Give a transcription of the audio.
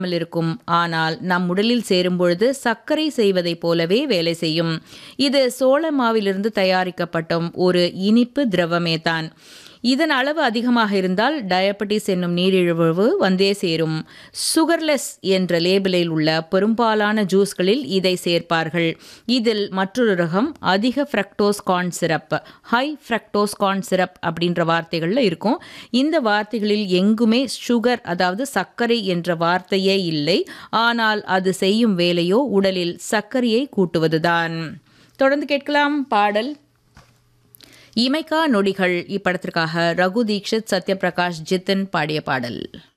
இல்லாமல் இருக்கும் ஆனால் நம் உடலில் சேரும் பொழுது சர்க்கரை செய்வதைப் போலவே வேலை செய்யும் இது சோள மாவிலிருந்து தயாரிக்கப்பட்ட ஒரு இனிப்பு திரவமே தான் இதன் அளவு அதிகமாக இருந்தால் டயபெட்டிஸ் என்னும் நீரிழிவு வந்தே சேரும் சுகர்லெஸ் என்ற லேபிளில் உள்ள பெரும்பாலான ஜூஸ்களில் இதை சேர்ப்பார்கள் இதில் மற்றொரு ரகம் அதிக fructose corn syrup high fructose corn syrup அப்படின்ற வார்த்தைகளில் இருக்கும் இந்த வார்த்தைகளில் எங்குமே சுகர் அதாவது சர்க்கரை என்ற வார்த்தையே இல்லை ஆனால் அது செய்யும் வேலையோ உடலில் சர்க்கரையை கூட்டுவதுதான் தொடர்ந்து கேட்கலாம் பாடல் இமைக்கா நொடிகள் இப்படத்திற்காக ரகு தீக்ஷித் சத்யபிரகாஷ் ஜித்தன் பாடிய பாடல்